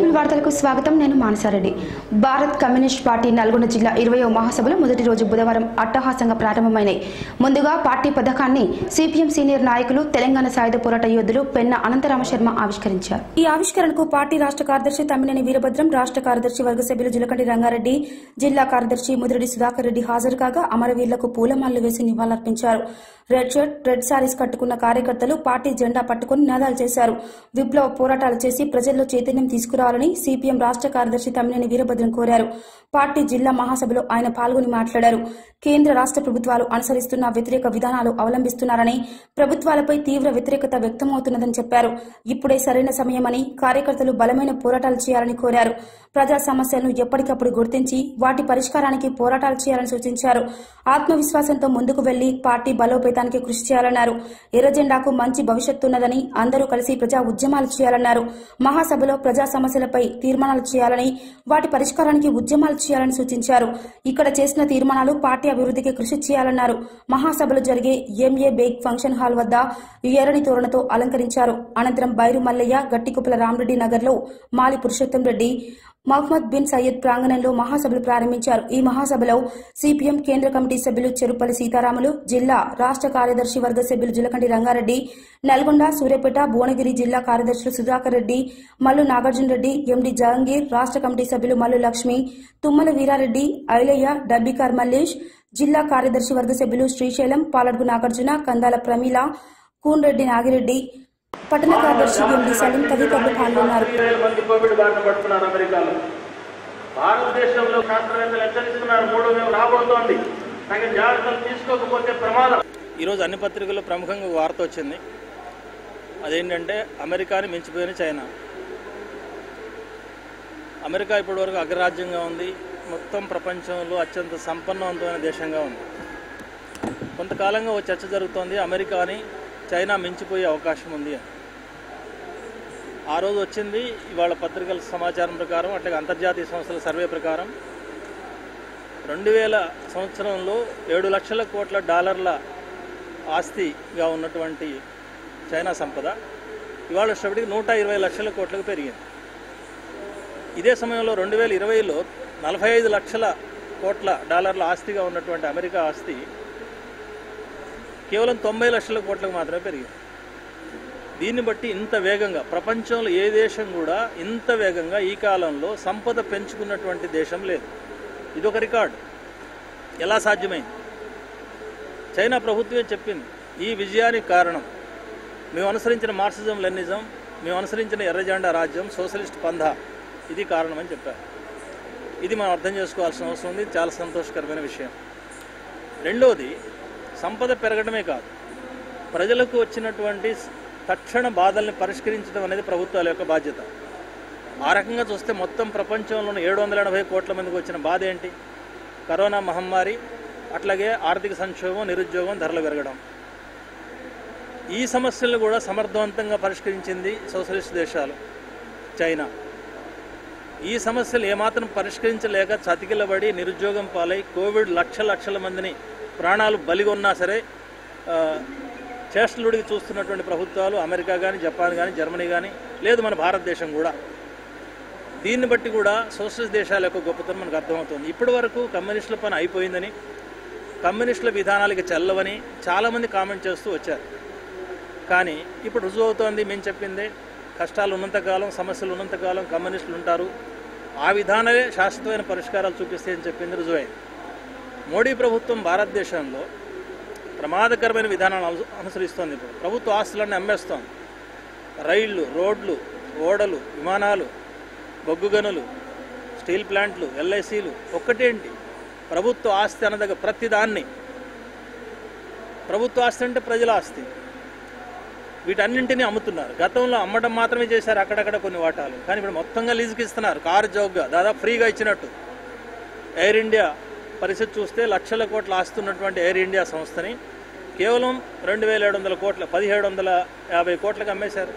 channel వార్తలకు స్వాగతం నేను మానసారెడ్డి భారత్ కమ్యూనిస్ట్ పార్టీ నల్గొండ జిల్లా ఇరవయో మహాసభలు మొదటి రోజు బుధవారం అట్టహాసంగా ప్రారంభమైనాయి ముందుగా పార్టీ పథకాన్ని సిపిఎం సీనియర్ నాయకులు తెలంగాణ సాయుధ పోరాట యోధులు పెన్న అనంతరామ శర్మ ఆవిష్కరించారు ఈ ఆవిష్కరణకు పార్టీ రాష్ట్ర కార్యదర్శి తమ్మినేని వీరభద్రం రాష్ట్ర కార్యదర్శి వర్గ సభ్యులు జులకంటి రంగారెడ్డి జిల్లా కార్యదర్శి ముదిరెడ్డి సుధాకర్ రెడ్డి హాజరు కాగా అమరవీరులకు పూలమాలలు వేసి నివాళులర్పించారు రెడ్ షర్ట్ రెడ్ సారీస్ కట్టుకున్న కార్యకర్తలు పార్టీ జెండా పట్టుకుని నినాదాలు చేశారు విప్లవ పోరాటాలు చేసి ప్రజల్లో చైతన్యం తీసుకురావాలని సిపిఎం రాష్ట్ర కార్యదర్శి తమ్మినేని వీరభద్రం కోరారు పార్టీ జిల్లా మహాసభలో ఆయన పాల్గొని మాట్లాడారు కేంద్ర రాష్ట్ర ప్రభుత్వాలు అనుసరిస్తున్న వ్యతిరేక విధానాలు అవలంబిస్తున్నారని ప్రభుత్వాలపై తీవ్ర వ్యతిరేకత వ్యక్తమవుతున్నదని చెప్పారు ఇప్పుడే సరైన సమయమని కార్యకర్తలు బలమైన పోరాటాలు చేయాలని కోరారు ప్రజా సమస్యలను ఎప్పటికప్పుడు గుర్తించి వాటి పరిష్కారానికి పోరాటాలు చేయాలని సూచించారు ఆత్మవిశ్వాసంతో ముందుకు వెళ్లి పార్టీ బలోపేతానికి కృషి చేయాలన్నారు ఎర్ర జెండాకు మంచి భవిష్యత్తున్నదని అందరూ కలిసి ప్రజా ఉద్యమాలు చేయాలన్నారు మహాసభలో ప్రజా సమస్యలపై తీర్మానాలు చేయాలని వాటి పరిష్కారానికి ఉద్యమాలు చేయాలని సూచించారు ఇక్కడ చేసిన తీర్మానాలు పార్టీ అభివృద్ధికి కృషి చేయాలన్నారు మహాసభలో జరిగే ఎంఏ బేగ్ ఫంక్షన్ హాల్ వద్ద ఎర్రని తోరణతో అలంకరించారు అనంతరం బైరు మల్లయ్య గట్టికుప్పల రామరెడ్డి నగర్లో మాలి పురుషోత్తం రెడ్డి మహమ్మద్ బిన్ సయ్యద్ ప్రాంగణంలో మహాసభలు ప్రారంభించారు ఈ మహాసభలో సిపిఎం కేంద్ర కమిటీ సభ్యులు చెరుపల్లి సీతారాములు జిల్లా రాష్ట్ర కార్యదర్శి వర్గ సభ్యులు జులకంటి రంగారెడ్డి నల్గొండ సూర్యాపేట భువనగిరి జిల్లా కార్యదర్శులు సుధాకర్ రెడ్డి మల్లు నాగార్జున రెడ్డి ఎండి జహంగీర్ రాష్ట్ర కమిటీ సభ్యులు మల్లు లక్ష్మి తుమ్మల వీరారెడ్డి ఐలయ్య డబ్బికార్ మల్లేష్ జిల్లా కార్యదర్శి వర్గ సభ్యులు శ్రీశైలం పాలడుగు నాగార్జున కందాల ప్రమీల కూన్రెడ్డి నాగిరెడ్డి పట్టణ కార్యదర్శి ఎండి సలీం తదితరులు పాల్గొన్నారు వేల మంది కోవిడ్ బారిన పడుతున్నారు అమెరికాలో భారతదేశంలో శాస్త్రవేత్తలు హెచ్చరిస్తున్నారు మూడో వేవ్ రాబోతోంది తగిన జాగ్రత్తలు తీసుకోకపోతే ప్రమాదం ఈరోజు అన్ని పత్రికల్లో ప్రముఖంగా ఒక వార్త వచ్చింది అదేంటంటే అమెరికాని మించిపోయిన చైనా అమెరికా ఇప్పటివరకు అగ్రరాజ్యంగా ఉంది మొత్తం ప్రపంచంలో అత్యంత సంపన్నవంతమైన దేశంగా ఉంది కొంతకాలంగా ఓ చర్చ జరుగుతోంది అమెరికాని చైనా మించిపోయే అవకాశం ఉంది అని ఆ రోజు వచ్చింది ఇవాళ పత్రికల సమాచారం ప్రకారం అట్లాగే అంతర్జాతీయ సంస్థల సర్వే ప్రకారం రెండు వేల సంవత్సరంలో ఏడు లక్షల కోట్ల డాలర్ల ఆస్తిగా ఉన్నటువంటి చైనా సంపద ఇవాళ వచ్చేటప్పటికి నూట ఇరవై లక్షల కోట్లకు పెరిగింది ఇదే సమయంలో రెండు వేల ఇరవైలో నలభై ఐదు లక్షల కోట్ల డాలర్ల ఆస్తిగా ఉన్నటువంటి అమెరికా ఆస్తి కేవలం తొంభై లక్షల కోట్లకు మాత్రమే పెరిగింది దీన్ని బట్టి ఇంత వేగంగా ప్రపంచంలో ఏ దేశం కూడా ఇంత వేగంగా ఈ కాలంలో సంపద పెంచుకున్నటువంటి దేశం లేదు ఇదొక రికార్డు ఎలా సాధ్యమైంది చైనా ప్రభుత్వమే చెప్పింది ఈ విజయానికి కారణం మేము అనుసరించిన మార్క్సిజం లెనిజం మేము అనుసరించిన ఎర్రజెండా రాజ్యం సోషలిస్ట్ పంధా ఇది కారణమని చెప్పారు ఇది మనం అర్థం చేసుకోవాల్సిన అవసరం ఉంది ఇది చాలా సంతోషకరమైన విషయం రెండవది సంపద పెరగడమే కాదు ప్రజలకు వచ్చినటువంటి తక్షణ బాధల్ని పరిష్కరించడం అనేది ప్రభుత్వాల యొక్క బాధ్యత ఆ రకంగా చూస్తే మొత్తం ప్రపంచంలోని ఏడు వందల ఎనభై కోట్ల మందికి వచ్చిన బాధ ఏంటి కరోనా మహమ్మారి అట్లాగే ఆర్థిక సంక్షోభం నిరుద్యోగం ధరలు పెరగడం ఈ సమస్యలను కూడా సమర్థవంతంగా పరిష్కరించింది సోషలిస్ట్ దేశాలు చైనా ఈ సమస్యలు ఏమాత్రం పరిష్కరించలేక చతికిలబడి నిరుద్యోగం పాలై కోవిడ్ లక్ష లక్షల మందిని ప్రాణాలు బలిగొన్నా సరే ఆ, చేష్టలుడికి చూస్తున్నటువంటి ప్రభుత్వాలు అమెరికా కానీ జపాన్ కానీ జర్మనీ కానీ లేదు మన భారతదేశం కూడా దీన్ని బట్టి కూడా సోషలిస్ట్ దేశాల యొక్క గొప్పతనం మనకు అర్థమవుతుంది ఇప్పటి వరకు కమ్యూనిస్టుల పని అయిపోయిందని కమ్యూనిస్టుల విధానాలకి చెల్లవని చాలామంది కామెంట్ చేస్తూ వచ్చారు కానీ ఇప్పుడు రుజువు అవుతోంది మేము చెప్పిందే కష్టాలు ఉన్నంతకాలం సమస్యలు ఉన్నంతకాలం కమ్యూనిస్టులు ఉంటారు ఆ విధానాలే శాశ్వతమైన పరిష్కారాలు చూపిస్తాయని చెప్పింది రుజువైంది మోడీ ప్రభుత్వం భారతదేశంలో ప్రమాదకరమైన విధానాలు అను- అనుసరిస్తోంది ఇప్పుడు ప్రభుత్వ ఆస్తులన్నీ అమ్మేస్తోంది రైళ్లు రోడ్లు ఓడలు విమానాలు బొగ్గు గనులు స్టీల్ ప్లాంట్లు ఎల్ఐసీలు ఒక్కటేంటి ప్రభుత్వ ఆస్తి అనదగ్గ ప్రతిదాన్ని ప్రభుత్వ ఆస్తి అంటే ప్రజల ఆస్తి వీటన్నింటినీ అమ్ముతున్నారు గతంలో అమ్మడం మాత్రమే చేశారు అక్కడక్కడ కొన్ని వాటాలు కానీ ఇప్పుడు మొత్తంగా లీజుకి ఇస్తున్నారు కారు జోగ్గా దాదాపు ఫ్రీగా ఇచ్చినట్టు ఎయిర్ ఇండియా పరిస్థితి చూస్తే లక్షల కోట్ల ఆస్తున్నటువంటి ఎయిర్ ఇండియా సంస్థని కేవలం రెండు వేల ఏడు వందల కోట్ల పదిహేడు వందల యాభై కోట్లకు అమ్మేశారు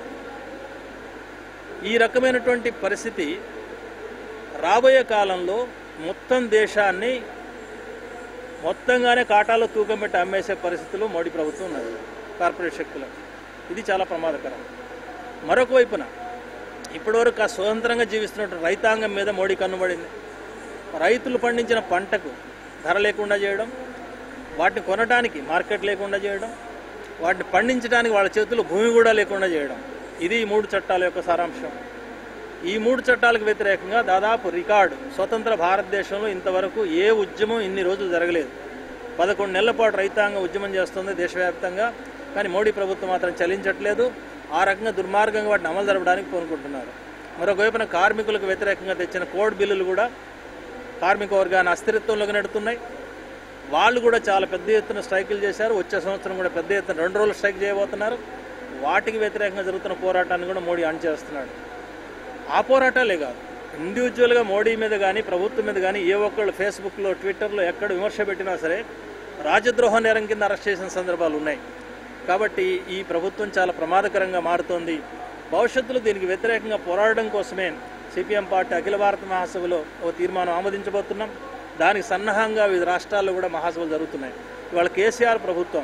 ఈ రకమైనటువంటి పరిస్థితి రాబోయే కాలంలో మొత్తం దేశాన్ని మొత్తంగానే కాటాలో తూకం పెట్టి అమ్మేసే పరిస్థితిలో మోడీ ప్రభుత్వం ఉన్నది కార్పొరేట్ శక్తులకు ఇది చాలా ప్రమాదకరం మరొక వైపున ఇప్పటివరకు ఆ స్వతంత్రంగా జీవిస్తున్న రైతాంగం మీద మోడీ కన్నుబడింది రైతులు పండించిన పంటకు ధర లేకుండా చేయడం వాటిని కొనడానికి మార్కెట్ లేకుండా చేయడం వాటిని పండించడానికి వాళ్ళ చేతుల్లో భూమి కూడా లేకుండా చేయడం ఇది ఈ మూడు చట్టాల యొక్క సారాంశం ఈ మూడు చట్టాలకు వ్యతిరేకంగా దాదాపు రికార్డు స్వతంత్ర భారతదేశంలో ఇంతవరకు ఏ ఉద్యమం ఇన్ని రోజులు జరగలేదు పదకొండు నెలల పాటు రైతాంగం ఉద్యమం చేస్తుంది దేశవ్యాప్తంగా కానీ మోడీ ప్రభుత్వం మాత్రం చలించట్లేదు ఆ రకంగా దుర్మార్గంగా వాటిని అమలు జరపడానికి కోరుకుంటున్నారు మరొక వైపున కార్మికులకు వ్యతిరేకంగా తెచ్చిన కోడ్ బిల్లులు కూడా కార్మిక వర్గాన్ని అస్థిరత్వంలోకి నెడుతున్నాయి వాళ్ళు కూడా చాలా పెద్ద ఎత్తున స్ట్రైకులు చేశారు వచ్చే సంవత్సరం కూడా పెద్ద ఎత్తున రెండు రోజులు స్ట్రైక్ చేయబోతున్నారు వాటికి వ్యతిరేకంగా జరుగుతున్న పోరాటాన్ని కూడా మోడీ అణిచేస్తున్నాడు ఆ పోరాటాలే కాదు ఇండివిజువల్గా మోడీ మీద కానీ ప్రభుత్వం మీద కానీ ఏ ఒక్కళ్ళు ఫేస్బుక్లో ట్విట్టర్లో ఎక్కడ విమర్శ పెట్టినా సరే రాజద్రోహ నేరం కింద అరెస్ట్ చేసిన సందర్భాలు ఉన్నాయి కాబట్టి ఈ ప్రభుత్వం చాలా ప్రమాదకరంగా మారుతోంది భవిష్యత్తులో దీనికి వ్యతిరేకంగా పోరాడడం కోసమే సిపిఎం పార్టీ అఖిల భారత మహాసభలో ఓ తీర్మానం ఆమోదించబోతున్నాం దానికి సన్నాహంగా వివిధ రాష్ట్రాల్లో కూడా మహాసభలు జరుగుతున్నాయి ఇవాళ కేసీఆర్ ప్రభుత్వం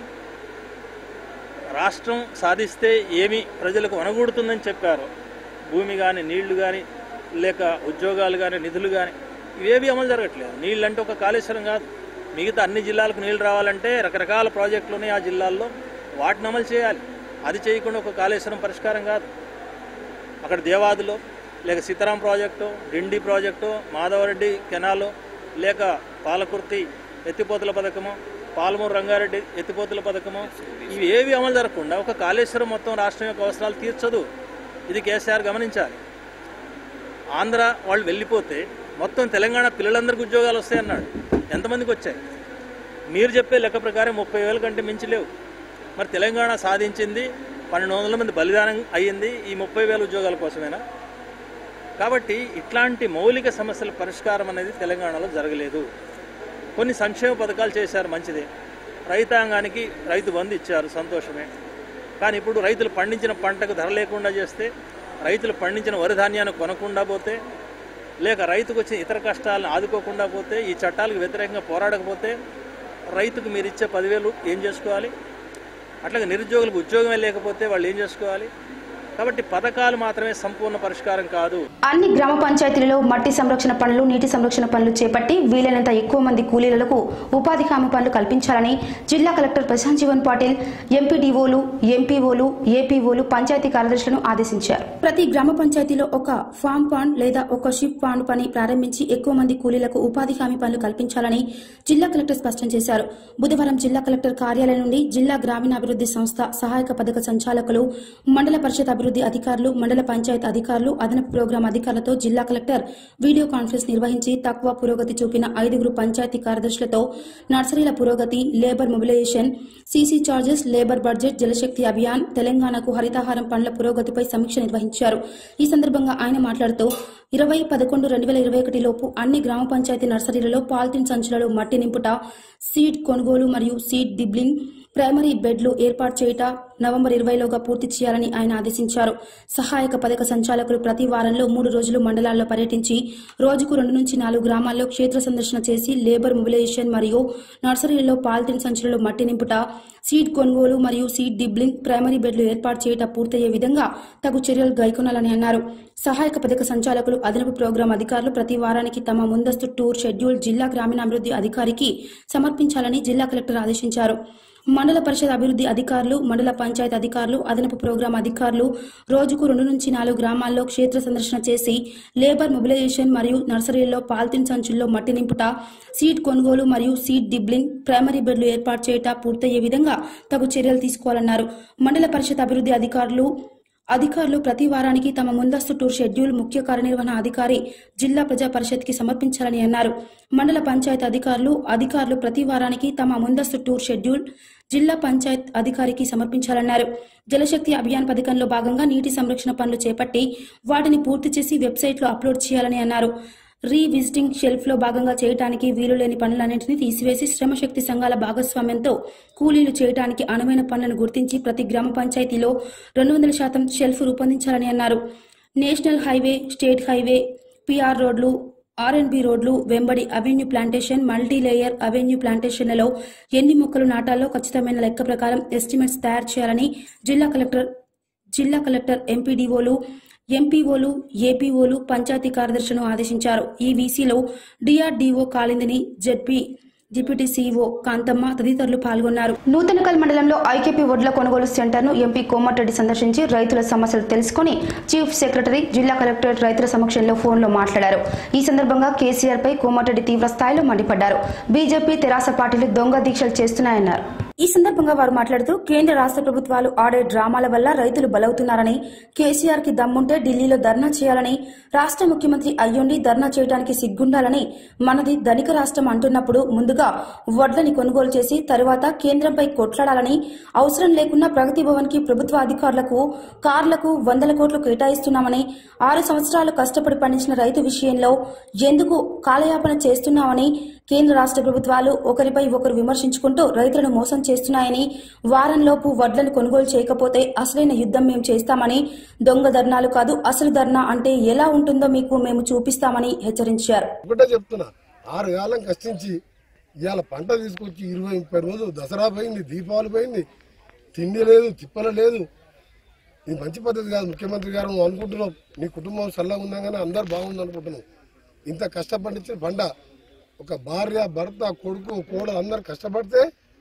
రాష్ట్రం సాధిస్తే ఏమి ప్రజలకు వనగూడుతుందని చెప్పారు భూమి కానీ నీళ్లు కానీ లేక ఉద్యోగాలు కానీ నిధులు కానీ ఇవేవి అమలు జరగట్లేదు నీళ్ళు అంటే ఒక కాళేశ్వరం కాదు మిగతా అన్ని జిల్లాలకు నీళ్లు రావాలంటే రకరకాల ప్రాజెక్టులు ఉన్నాయి ఆ జిల్లాల్లో వాటిని అమలు చేయాలి అది చేయకుండా ఒక కాళేశ్వరం పరిష్కారం కాదు అక్కడ దేవాదులో లేక Sitaram project Dindi project Madhava Reddy canal లేక పాలకుర్తి ఎత్తిపోతుల పథకము పాలమూరు రంగారెడ్డి ఎత్తిపోతుల పథకము ఇవి ఏవి అమలు జరగకుండా ఒక కాళేశ్వరం మొత్తం రాష్ట్రం యొక్క అవసరాలు తీర్చదు ఇది కేసీఆర్ గమనించాలి ఆంధ్ర వాళ్ళు వెళ్ళిపోతే మొత్తం తెలంగాణ పిల్లలందరికీ ఉద్యోగాలు వస్తాయన్నాడు ఎంతమందికి వచ్చాయి మీరు చెప్పే లెక్క ప్రకారం ముప్పై వేల కంటే మించి లేవు మరి తెలంగాణ సాధించింది పన్నెండు వందల మంది బలిదానం అయ్యింది ఈ ముప్పై వేల ఉద్యోగాల కోసమేనా కాబట్టి ఇట్లాంటి మౌలిక సమస్యల పరిష్కారం అనేది తెలంగాణలో జరగలేదు కొన్ని సంక్షేమ పథకాలు చేశారు మంచిదే రైతాంగానికి రైతు బంధు ఇచ్చారు సంతోషమే కానీ ఇప్పుడు రైతులు పండించిన పంటకు ధర లేకుండా చేస్తే రైతులు పండించిన వరి ధాన్యాన్ని కొనకుండా పోతే లేక రైతుకు వచ్చిన ఇతర కష్టాలను ఆదుకోకుండా పోతే ఈ చట్టాలకు వ్యతిరేకంగా పోరాడకపోతే రైతుకు మీరు ఇచ్చే పదివేలు ఏం చేసుకోవాలి అట్లాగే నిరుద్యోగులకు ఉద్యోగమే లేకపోతే వాళ్ళు ఏం చేసుకోవాలి కాబట్టి పథకాలు మాత్రమే సంపూర్ణ పరిష్కారం కాదు అన్ని గ్రామ పంచాయతీలలో మట్టి సంరక్షణ పనులు నీటి సంరక్షణ పనులు చేపట్టి వీలైనంత ఎక్కువ మంది కూలీలకు ఉపాధి హామీ పనులు కల్పించాలని జిల్లా కలెక్టర్ ప్రశాంత్ జీవన్ పాటిల్ ఎంపీడీఓలు ఎంపీఓలు ఏపీఓలు పంచాయతీ కార్యదర్శులను ఆదేశించారు ప్రతి గ్రామ పంచాయతీలో ఒక ఫామ్ పాండ్ లేదా ఒక షిప్ పాండ్ పని ప్రారంభించి ఎక్కువ మంది కూలీలకు ఉపాధి హామీ పనులు కల్పించాలని జిల్లా కలెక్టర్ స్పష్టం చేశారు బుధవారం జిల్లా కలెక్టర్ కార్యాలయం నుండి జిల్లా గ్రామీణాభివృద్ధి సంస్థ సహాయక పథక సంచాలకులు మండల పరిషత్ అభివృద్ధి అధికారులు మండల పంచాయత్ అధికారులు అదనపు ప్రోగ్రాం అధికారులతో జిల్లా కలెక్టర్ వీడియో కాన్ఫరెన్స్ నిర్వహించి తక్కువ పురోగతి చూపిన ఐదుగురు పంచాయతీ కార్యదర్శులతో నర్సరీల పురోగతి labour mobilisation CC charges labour budget Jal Shakti Abhiyan తెలంగాణకు హరితహారం పనుల పురోగతిపై సమీక్ష నిర్వహించారు ఈ సందర్భంగా ఆయన మాట్లాడుతూ ఇరవై పదకొండు రెండు వేల ఇరవై ఒకటి లోపు అన్ని గ్రామ పంచాయతీ నర్సరీలలో పాలిథిన్ సంచులలో మట్టి నింపుట సీడ్ కొనుగోలు మరియు సీడ్ డిబ్లింగ్ ప్రైమరీ బెడ్లు ఏర్పాటు చేయుట నవంబర్ ఇరవైలోగా పూర్తి చేయాలని ఆయన ఆదేశించారు సహాయక పథక సంచాలకులు ప్రతి వారంలో మూడు రోజులు మండలాల్లో పర్యటించి రోజుకు రెండు నుంచి నాలుగు గ్రామాల్లో క్షేత్ర సందర్శన చేసి లేబర్ మొబిలైజేషన్ మరియు నర్సరీలలో పాలిథిన్ సంచులలో మట్టి నింపుట సీడ్ కొనుగోలు మరియు సీడ్ డిబ్లింగ్ ప్రైమరీ బెడ్లు ఏర్పాటు చేయుట పూర్తయ్యే విధంగా తగు చర్యలు గైకొనాలని అన్నారు సహాయక పథక సంచాలకులు అదనపు ప్రోగ్రాం అధికారులు ప్రతి వారానికి తమ ముందస్తు టూర్ షెడ్యూల్ జిల్లా గ్రామీణాభివృద్ధి అధికారికి సమర్పించాలని జిల్లా కలెక్టర్ ఆదేశించారు మండల పరిషత్ అభివృద్ధి అధికారులు మండల పంచాయత్ అధికారులు అదనపు ప్రోగ్రాం అధికారులు రోజుకు రెండు నుంచి నాలుగు గ్రామాల్లో క్షేత్ర సందర్శన చేసి లేబర్ మొబిలైజేషన్ మరియు నర్సరీల్లో పాలిథిన్ సంచుల్లో మట్టి నింపుట సీడ్ కొనుగోలు మరియు సీడ్ డిబ్లింగ్ ప్రైమరీ బెడ్లు ఏర్పాటు చేయుట పూర్తయ్యే విధంగా తగు చర్యలు తీసుకోవాలన్నారు మండల పరిషత్ అభివృద్ధి అధికారులు అధికారులు ప్రతి వారానికి తమ ముందస్తు టూర్ షెడ్యూల్ ముఖ్య కార్యనిర్వహణ అధికారి జిల్లా ప్రజా పరిషత్కి సమర్పించాలని అన్నారు మండల పంచాయత్ అధికారులు అధికారులు ప్రతి వారానికి తమ ముందస్తు టూర్ షెడ్యూల్ జిల్లా పంచాయత్ అధికారికి సమర్పించాలన్నారు జలశక్తి అభియాన్ పథకంలో భాగంగా నీటి సంరక్షణ పనులు చేపట్టి వాటిని పూర్తి చేసి వెబ్సైట్లో అప్లోడ్ చేయాలని అన్నారు రీవిజిటింగ్ షెల్ఫ్ లో భాగంగా చేయడానికి వీలు లేని పనులన్నింటినీ తీసివేసి శ్రమశక్తి సంఘాల భాగస్వామ్యంతో కూలీలు చేయడానికి అనువైన పనులను గుర్తించి ప్రతి గ్రామ పంచాయతీలో రెండు వందల శాతం షెల్ఫ్ రూపొందించాలని అన్నారు national highway state highway PR రోడ్లు ఆర్ఎన్బి రోడ్లు వెంబడి avenue plantation multi layer avenue ప్లాంటేషన్లలో ఎన్ని మొక్కలు నాటాలో ఖచ్చితమైన లెక్క ప్రకారం ఎస్టిమేట్స్ తయారు చేయాలని జిల్లా కలెక్టర్ జిల్లా కలెక్టర్ ఎంపీడీఓలు ఎంపీఓలు ఏపీఓలు పంచాయతీ కార్యదర్శులను ఆదేశించారు ఈ వీసీలో డిఆర్డీఓ కాళిందిని జెడ్పీ డిప్యూటీ సీఈఓ కాంతమ్మ తదితరులు పాల్గొన్నారు నూతనకల్ మండలంలో ఐకేపీ వడ్ల కొనుగోలు సెంటర్ను ఎంపీ కోమటిరెడ్డి సందర్శించి రైతుల సమస్యలు తెలుసుకుని చీఫ్ సెక్రటరీ జిల్లా కలెక్టరేట్ రైతుల సమక్షంలో ఫోన్లో మాట్లాడారు ఈ సందర్భంగా కేసీఆర్ పై కోమటిరెడ్డి తీవ్ర స్థాయిలో మండిపడ్డారు బీజేపీ తెరాస పార్టీలు దొంగ దీక్షలు చేస్తున్నాయన్నారు ఈ సందర్భంగా వారు మాట్లాడుతూ కేంద్ర రాష్ట్ర ప్రభుత్వాలు ఆడే డ్రామాల వల్ల రైతులు బలవుతున్నారని కేసీఆర్ కి దమ్ముంటే ఢిల్లీలో ధర్నా చేయాలని రాష్ట్ర ముఖ్యమంత్రి అయ్యుండి ధర్నా చేయడానికి సిగ్గుండాలని మనది ధనిక రాష్ట్రం అంటున్నప్పుడు ముందుగా వడ్లని కొనుగోలు చేసి తరువాత కేంద్రంపై కొట్లాడాలని అవసరం లేకున్నా ప్రగతి భవన్ కి ప్రభుత్వ అధికారులకు కార్లకు వందల కోట్లు కేటాయిస్తున్నామని ఆరు సంవత్సరాలు కష్టపడి పండించిన రైతు విషయంలో ఎందుకు కాలయాపన చేస్తున్నామని కేంద్ర రాష్ట్ర ప్రభుత్వాలు ఒకరిపై ఒకరు విమర్శించుకుంటూ రైతులను మోసం చేస్తున్నాయని వారంలోపు వడ్లను కొనుగోలు చేయకపోతే అసలైన యుద్ధం మేము చేస్తామని దొంగ ధర్నాలు కాదు అసలు ధర్నా అంటే ఎలా ఉంటుందో మీకు మేము చూపిస్తామని హెచ్చరించారు ఒకటే చెప్తున్నా ఆరు కాలం కష్టించి ఇవాళ పంట తీసుకొచ్చి ఇరవై ముప్పై రోజులు దసరా పోయింది దీపావళి పోయింది తిండి లేదు తిప్పల లేదు ఇది మంచి పద్ధతి కాదు ముఖ్యమంత్రి గారు నువ్వు అనుకుంటున్నావు నీ కుటుంబం చల్లగా ఉన్నా కానీ అందరు బాగుంది అనుకుంటున్నావు ఇంత కష్టపడించిన పంట ఒక భార్య భర్త కొడుకు కోడలు అందరు కష్టపడితే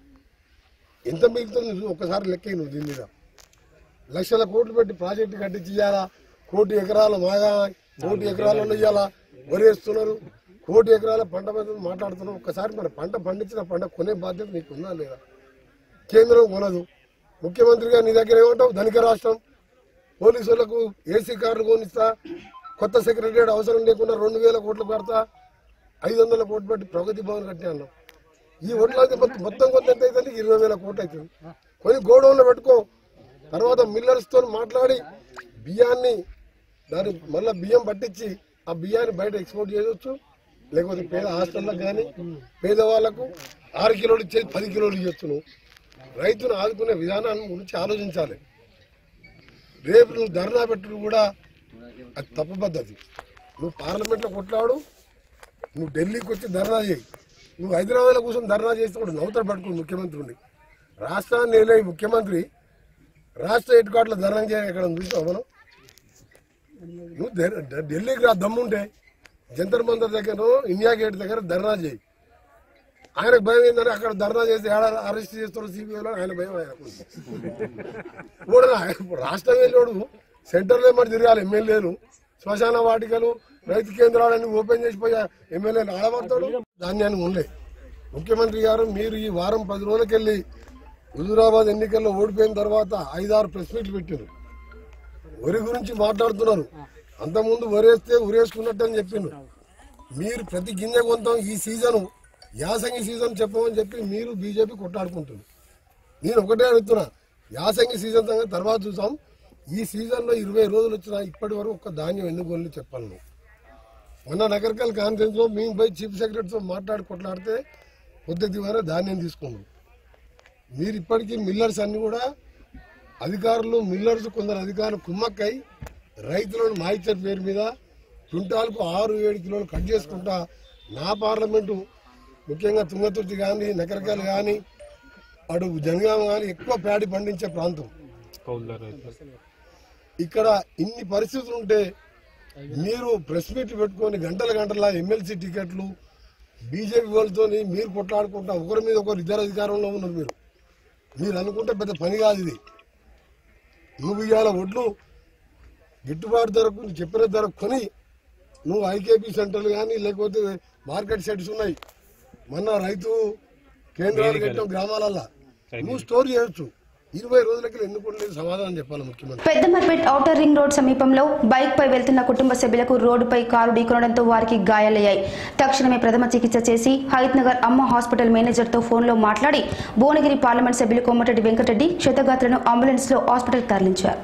ఎంత మిగులుతుంది నువ్వు ఒకసారి లెక్క నువ్వు దీని మీద లక్షల కోట్లు పెట్టి ప్రాజెక్టు కట్టించి ఇవ్వాలా కోటి ఎకరాల మాగా కోటి ఎకరాలలో ఇవ్వాలా వరేస్తున్నారు కోటి ఎకరాల పంట మీద మాట్లాడుతున్నాం ఒక్కసారి మరి పంట పండించిన పంట కొనే బాధ్యత నీకు ఉందా లేదా కేంద్రం కొనదు ముఖ్యమంత్రిగా నీ దగ్గర ఏమంటావు ధనిక రాష్ట్రం పోలీసులకు ఏసీ కార్లు కొనిస్తా కొత్త సెక్రటరియట్ అవసరం లేకుండా రెండు వేల కోట్లు పెడతా ఐదు వందల కోట్లు పెట్టి ప్రగతి భవన్ కట్టే అన్నాం ఈ ఓట్ల మొత్తం కొంత ఎంత అవుతుంది ఇరవై వేల కోట్లు అవుతుంది కొని గోడౌన్లో పెట్టుకో తర్వాత మిల్లర్స్ తో మాట్లాడి బియ్యాన్ని దాని మళ్ళీ బియ్యం పట్టించి ఆ బియ్యాన్ని బయట ఎక్స్పోర్ట్ చేయవచ్చు లేకపోతే పేద హాస్టల్లకు కానీ పేదవాళ్లకు ఆరు కిలోలు ఇచ్చేది పది కిలోలు ఇవ్వచ్చు నువ్వు రైతును ఆదుకునే విధానాన్ని గురించి ఆలోచించాలి రేపు నువ్వు ధర్నా పెట్టుడు కూడా అది తప్పు పద్ధతి నువ్వు పార్లమెంట్లో కొట్లాడు నువ్వు ఢిల్లీకి వచ్చి ధర్నా చేయి నువ్వు హైదరాబాద్లో కూర్చొని ధర్నా చేస్తే కూడా నవ్వుతాడు పట్టుకుని ముఖ్యమంత్రి ఉండి రాష్ట్రాన్ని వెళ్ళే ఈ ముఖ్యమంత్రి రాష్ట్ర హెడ్ క్వార్టర్లో ధర్నా చేయ ఎక్కడ చూసావు మనం నువ్వు ఢి- ఢి- ఢిల్లీకి రా దమ్ముంటే జంతర్ మంతర్ దగ్గర ఇండియా గేట్ దగ్గర ధర్నా చేయి ఆయనకు భయం ఏంటంటే అక్కడ ధర్నా చేసి ఏడ అరెస్ట్ చేస్తారు సిబిఐలో ఆయన భయం ఆయనకు కూడా ఇప్పుడు రాష్ట్రం వెళ్ళాడు సెంటర్లో మరి తిరగాలి ఎమ్మెల్యేలు శ్మశాన వాటికలు రైతు కేంద్రాలన్నీ ఓపెన్ చేసిపోయా ఎమ్మెల్యేలు ఆడబడతాడు ధాన్యాన్ని ఉండలే ముఖ్యమంత్రి గారు మీరు ఈ వారం పది రోజులకెళ్ళి హుజూరాబాద్ ఎన్నికల్లో ఓడిపోయిన తర్వాత ఐదారు ప్రెస్ మీట్లు పెట్టారు వరి గురించి మాట్లాడుతున్నారు అంతకుముందు వరేస్తే ఉరేసుకున్నట్టు అని చెప్పిండు మీరు ప్రతి గింజ కొంటాం ఈ సీజన్ యాసంగి సీజన్ చెప్పమని చెప్పి మీరు బీజేపీ కొట్లాడుకుంటుంది నేను ఒకటే అడుగుతున్నా యాసంగి సీజన్ సంగతి తర్వాత చూసాం ఈ సీజన్లో ఇరవై రోజులు వచ్చినా ఇప్పటి వరకు ఒక్క ధాన్యం ఎందుకు కొనలు చెప్పాలి నువ్వు మొన్న నగరకల్ కాన్ఫరెన్స్ లో మేము పోయి చీఫ్ సెక్రటరీతో మాట్లాడి కొట్లాడితే కొద్ది ద్వారా ధాన్యం తీసుకున్నాం మీరు ఇప్పటికీ మిల్లర్స్ అన్ని కూడా అధికారులు మిల్లర్స్ కొందరు అధికారులు కుమ్మక్కై రైతులను మాయిచ్చర్ పేరు మీద క్వింటాల్కు ఆరు ఏడు కిలోలు కట్ చేసుకుంటా నా పార్లమెంటు ముఖ్యంగా తుంగతుర్తి కానీ నకరకాయలు కానీ అటు జనగామ కానీ ఎక్కువ ప్యాడి పండించే ప్రాంతం ఇక్కడ ఇన్ని పరిస్థితులు ఉంటే మీరు ప్రెస్ మీట్లు పెట్టుకొని గంటల గంటల ఎమ్మెల్సీ టికెట్లు బీజేపీ వాళ్ళతో మీరు కొట్లాడుకుంటా ఒకరి మీద ఒకరు ఇద్దరు అధికారంలో ఉన్నారు మీరు మీరు అనుకుంటే పెద్ద పని కాదు ఇది నువ్వు ఇవాళ ఒడ్లు గిట్టుబాటు ధరకు నువ్వు చెప్పిన ధర కొని నువ్వు ఐకేపీ సెంటర్లు కానీ లేకపోతే మార్కెట్ సెట్స్ ఉన్నాయి మొన్న రైతు కేంద్రాలు కట్టాం గ్రామాలల్లో నువ్వు స్టోర్ చేయొచ్చు ఇరవై రోజులకి ఎందుకు ఉండలేదు సమాధానం చెప్పాలి ముఖ్యమంత్రి పెద్దమర్పేట్ ఔటర్ రింగ్ రోడ్ సమీపంలో బైక్ పై వెళ్తున్న కుటుంబ సభ్యులకు రోడ్డుపై కారు ఢీకొనడంతో వారికి గాయాలయ్యాయి తక్షణమే ప్రథమ చికిత్స చేసి హైత్ నగర్ అమ్మ హాస్పిటల్ మేనేజర్తో ఫోన్లో మాట్లాడి భువనగిరి పార్లమెంట్ సభ్యులు కోమటిరెడ్డి వెంకటరెడ్డి క్షతగాత్రను అంబులెన్స్లో హాస్పిటల్ తరలించారు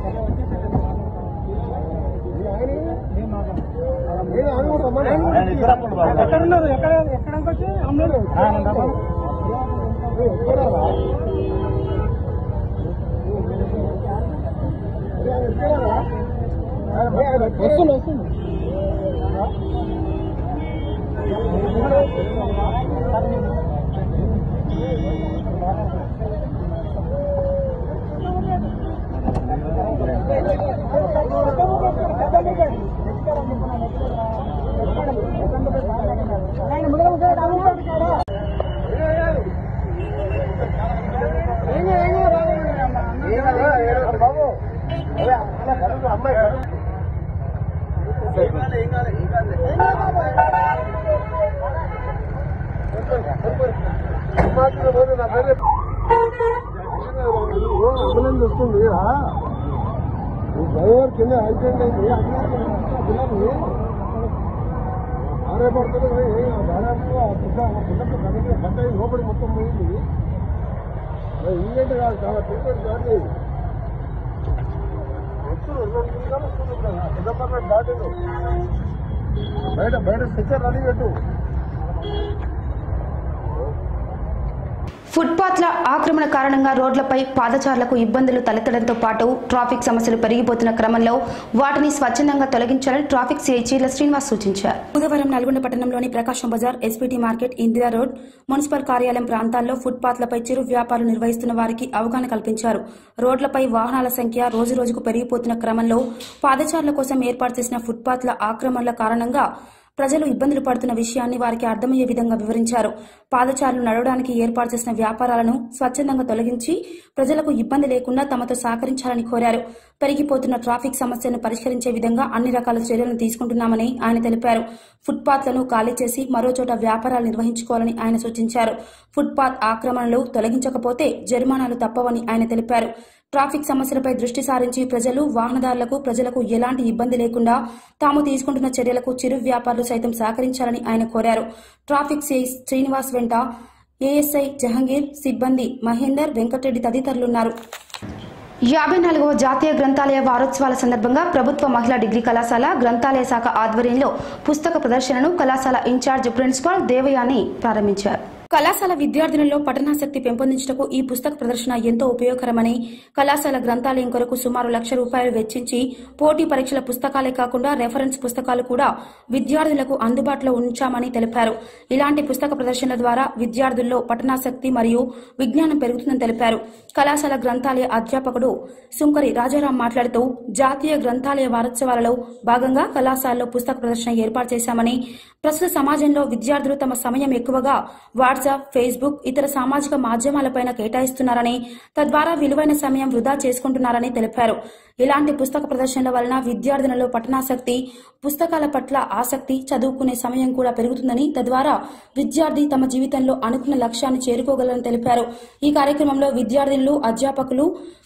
ఎక్కడున్నారు ఎక్కడ ఎక్కడికి వచ్చి అమ్మారు వస్తుంది వస్తుంది అంబులెన్స్ వస్తుంది డ్రైవర్ కింద యాక్సిడెంట్ అయింది పిల్లలు ఆరే పడుతుంది దాదాపు ఆ పిల్ల ఆ పిల్లకి కనుక కట్ అయ్యి లోపలి మొత్తం పోయింది ఇంజెంట్ కాదు చాలా ట్రీట్మెంట్ దాటి వస్తుంది రెండు నిమిషాలు వస్తుంది కదా పెద్దమ్మ దాటిండు బయట బయట స్ట్రెచ్చర్ రెడీ పెట్టు ఫుట్పాత్ల ఆక్రమణ కారణంగా రోడ్లపై పాదచారులకు ఇబ్బందులు తలెత్తడంతో పాటు ట్రాఫిక్ సమస్యలు పెరిగిపోతున్న క్రమంలో వాటిని స్వచ్ఛందంగా తొలగించాలని ట్రాఫిక్ సిఐ చీల శ్రీనివాస్ సూచించారు బుధవారం నల్గొండ పట్టణంలోని Prakasam Bazar SPT market Indira road municipal కార్యాలయం ప్రాంతాల్లో ఫుట్పాత్లపై చిరు వ్యాపారాలు నిర్వహిస్తున్న వారికి అవగాహన కల్పించారు రోడ్లపై వాహనాల సంఖ్య రోజురోజుకు పెరిగిపోతున్న క్రమంలో పాదచారుల కోసం ఏర్పాటు చేసిన ఫుట్పాత్ల ఆక్రమణల కారణంగా ప్రజలు ఇబ్బందులు పడుతున్న విషయాన్ని వారికి అర్థమయ్యే విధంగా వివరించారు పాదచారులు నడవడానికి ఏర్పాటు చేసిన వ్యాపారాలను స్వచ్ఛందంగా తొలగించి ప్రజలకు ఇబ్బంది లేకుండా తమతో సహకరించాలని కోరారు పెరిగిపోతున్న ట్రాఫిక్ సమస్యను పరిష్కరించే విధంగా అన్ని రకాల చర్యలను తీసుకుంటున్నామని ఆయన తెలిపారు ఫుట్పాత్లను ఖాళీ చేసి మరో చోట వ్యాపారాలు నిర్వహించుకోవాలని ఆయన సూచించారు ఫుట్పాత్ ఆక్రమణలు తొలగించకపోతే జరిమానాలు తప్పవని ఆయన తెలిపారు ట్రాఫిక్ సమస్యలపై దృష్టి సారించి ప్రజలు వాహనదారులకు ప్రజలకు ఎలాంటి ఇబ్బంది లేకుండా తాము తీసుకుంటున్న చర్యలకు చిరు వ్యాపారులు సైతం సహకరించాలని ఆయన కోరారు ట్రాఫిక్ సిఐ శ్రీనివాస్ వెంట ఏఎస్ఐ జహంగీర్ సిబ్బంది మహేందర్ వెంకటరెడ్డి తదితరులున్నారు యాభై నాలుగవ జాతీయ గ్రంథాలయ వారోత్సవాల సందర్భంగా ప్రభుత్వ మహిళా డిగ్రీ కళాశాల గ్రంథాలయ శాఖ ఆధ్వర్యంలో పుస్తక ప్రదర్శనను కళాశాల ఇన్ఛార్జ్ ప్రిన్సిపాల్ దేవయాని ప్రారంభించారు కళాశాల విద్యార్థులలో పఠనాసక్తి పెంపొందించటకు ఈ పుస్తక ప్రదర్శన ఎంతో ఉపయోగకరమని కళాశాల గ్రంథాలయం కొరకు సుమారు లక్ష రూపాయలు వెచ్చించి పోటీ పరీక్షల పుస్తకాలే కాకుండా రెఫరెన్స్ పుస్తకాలు కూడా విద్యార్థులకు అందుబాటులో ఉంచామని తెలిపారు ఇలాంటి పుస్తక ప్రదర్శనల ద్వారా విద్యార్థుల్లో పఠనాసక్తి మరియు విజ్ఞానం పెరుగుతుందని తెలిపారు కళాశాల గ్రంథాలయ అధ్యాపకుడు సుంకరి రాజారాం మాట్లాడుతూ జాతీయ గ్రంథాలయ వారోత్సవాలలో భాగంగా కళాశాలలో పుస్తక ప్రదర్శన ఏర్పాటు చేశామని ప్రస్తుత సమాజంలో విద్యార్థులు తమ సమయం ఎక్కువగా వాట్సాప్ ఫేస్బుక్ ఇతర సామాజిక మాధ్యమాలపైన కేటాయిస్తున్నారని తద్వారా విలువైన సమయం వృధా చేసుకుంటున్నారని తెలిపారు ఇలాంటి పుస్తక ప్రదర్శనల వలన విద్యార్థులలో పఠనాసక్తి పుస్తకాల పట్ల ఆసక్తి చదువుకునే సమయం కూడా పెరుగుతుందని తద్వారా విద్యార్థి తమ జీవితంలో అనుకున్న లక్ష్యాన్ని చేరుకోగలరని తెలిపారు ఈ కార్యక్రమంలో విద్యార్థినులు అధ్యాపకులు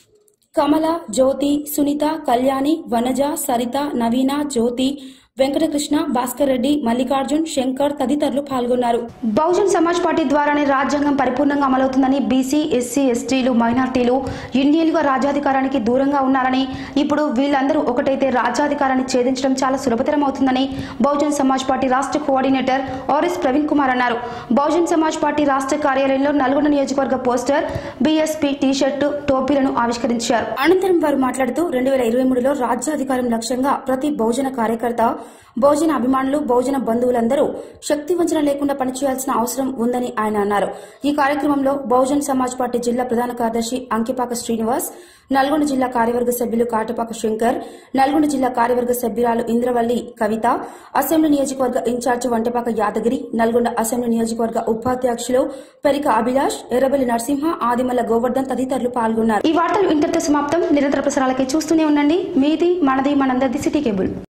కమల జ్యోతి సునీత కళ్యాణి వనజ సరిత నవీన జ్యోతి వెంకటకృష్ణ భాస్కర్ రెడ్డి మల్లికార్జున్ శంకర్ తదితరులు పాల్గొన్నారు బహుజన్ సమాజ్ పార్టీ ద్వారానే రాజ్యాంగం పరిపూర్ణంగా అమలవుతుందని బీసీ ఎస్సీ ఎస్టీలు మైనార్టీలు ఇన్నేళ్లుగా రాజ్యాధికారానికి దూరంగా ఉన్నారని ఇప్పుడు వీళ్ళందరూ ఒకటైతే రాజ్యాధికారాన్ని ఛేదించడం చాలా సులభతరం అవుతుందని బహుజన్ సమాజ్ పార్టీ రాష్ట్ర కోఆర్డినేటర్ ఆర్ఎస్ ప్రవీణ్ కుమార్ అన్నారు బహుజన్ సమాజ్ పార్టీ రాష్ట్ర కార్యాలయంలో నల్గొండ నియోజకవర్గ పోస్టర్ బీఎస్పీ టీషర్టు టోపీలను ఆవిష్కరించారు అనంతరం వారు మాట్లాడుతూ రెండు వేల ఇరవై మూడులో రాజ్యాధికారం లక్ష్యంగా ప్రతి బహుజన కార్యకర్త బహుజన అభిమానులు బహుజన బంధువులందరూ శక్తి వంచన లేకుండా పనిచేయాల్సిన అవసరం ఉందని ఆయన అన్నారు ఈ కార్యక్రమంలో బహుజన్ సమాజ్ పార్టీ జిల్లా ప్రధాన కార్యదర్శి అంకిపాక శ్రీనివాస్ నల్గొండ జిల్లా కార్యవర్గ సభ్యులు కాటపాక శంకర్ నల్గొండ జిల్లా కార్యవర్గ సభ్యురాలు ఇంద్రవల్లి కవిత అసెంబ్లీ నియోజకవర్గ ఇన్ఛార్జి వంటపాక యాదగిరి నల్గొండ అసెంబ్లీ నియోజకవర్గ ఉపాధ్యక్షులు పెరిక అభిలాష్ ఎర్రబెల్లి నరసింహ ఆదిమల్ల గోవర్ధన్ తదితరులు పాల్గొన్నారు ఈ వార్తలు ఇంతటితో సమాప్తం నిరంతర ప్రసారాలకి చూస్తూనే ఉండండి మీది మనది మనందరిది సిటీ కేబుల్